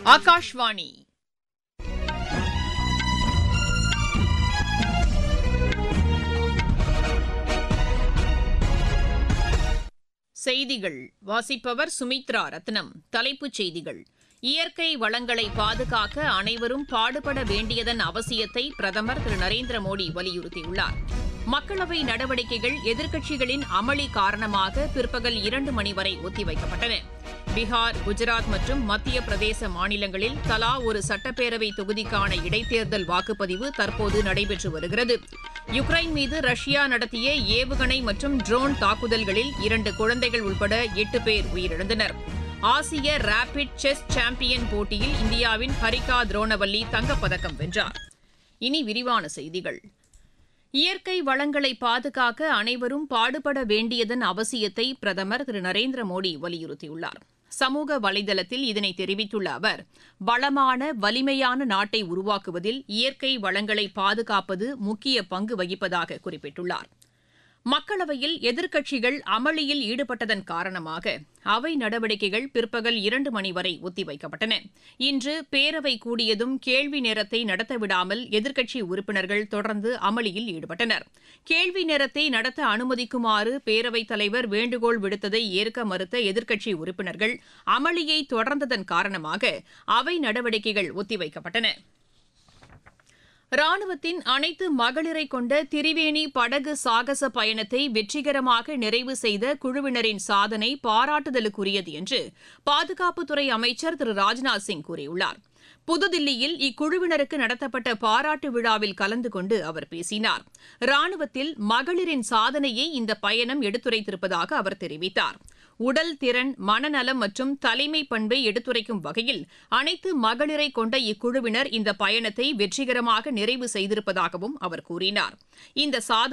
ஆகாஷ்வாணி செய்திகள் வாசிப்பவர் சுமித்ரா ரத்னம் தலைப்புச் செய்திகள் இயற்கை வளங்களை பாதுகாக்க அனைவரும் பாடுபட வேண்டியதன் அவசியத்தை பிரதமர் திரு நரேந்திர மோடி வலியுறுத்தியுள்ளார் மக்களவை நடவடிக்கைகள் எதிர்க்கட்சிகளின் அமளி காரணமாக பிற்பகல் இரண்டு மணி வரை ஒத்திவைக்கப்பட்டன பீகார் குஜராத் மற்றும் மத்திய பிரதேச மாநிலங்களில் தலா ஒரு சட்டப்பேரவை தொகுதிக்கான இடைத்தேர்தல் வாக்குப்பதிவு தற்போது நடைபெற்று வருகிறது யுக்ரைன் மீது ரஷ்யா நடத்திய ஏவுகணை மற்றும் ட்ரோன் தாக்குதல்களில் இரண்டு குழந்தைகள் உட்பட எட்டு பேர் உயிரிழந்தனர் ஆசிய ரேபிட் செஸ் சாம்பியன் போட்டியில் இந்தியாவின் ஹரிகா துரோணவல்லி தங்கப்பதக்கம் வென்றார் இனி விரிவான செய்திகள் இயற்கை வளங்களை பாதுகாக்க அனைவரும் பாடுபட வேண்டியதன் அவசியத்தை பிரதமர் திரு நரேந்திர மோடி வலியுறுத்தியுள்ளார் சமூக வலைதளத்தில் இதனை தெரிவித்துள்ள அவர் வளமான வலிமையான நாட்டை உருவாக்குவதில் இயற்கை வளங்களை பாதுகாப்பது முக்கிய பங்கு வகிப்பதாக குறிப்பிட்டுள்ளார் மக்களவையில் எதிர்க்கட்சிகள் அமளியில் ஈடுபட்டதன் காரணமாக அவை நடவடிக்கைகள் பிற்பகல் இரண்டு மணி வரை ஒத்திவைக்கப்பட்டன இன்று பேரவை கூடியதும் கேள்வி நேரத்தை நடத்தவிடாமல் எதிர்க்கட்சி உறுப்பினர்கள் தொடர்ந்து அமளியில் ஈடுபட்டனர் கேள்வி நேரத்தை நடத்த அனுமதிக்குமாறு பேரவைத் தலைவர் வேண்டுகோள் விடுத்ததை ஏற்க மறுத்த எதிர்க்கட்சி உறுப்பினர்கள் அமளியை தொடர்ந்ததன் காரணமாக அவை நடவடிக்கைகள் ஒத்திவைக்கப்பட்டன ராணுவத்தின் அனைத்து மகளிரை கொண்ட திரிவேணி படகு சாகச பயணத்தை வெற்றிகரமாக நிறைவு செய்த குழுவினரின் சாதனை பாராட்டுதலுக்குரியது என்று பாதுகாப்புத்துறை அமைச்சர் திரு ராஜ்நாத் சிங் கூறியுள்ளார் புதுதில்லியில் இக்குழுவினருக்கு நடத்தப்பட்ட பாராட்டு விழாவில் கலந்து கொண்டு அவர் பேசினார் ராணுவத்தில் மகளிரின் சாதனையை இந்த பயணம் எடுத்துரைத்திருப்பதாக அவர் தெரிவித்தார் உடல் திறன் மனநலம் மற்றும் தலைமை பண்பை எடுத்துரைக்கும் வகையில் அனைத்து மகளிரை கொண்ட இக்குழுவினர் இந்த பயணத்தை வெற்றிகரமாக நிறைவு செய்திருப்பதாகவும் அவர் கூறினார் இந்த சாதனை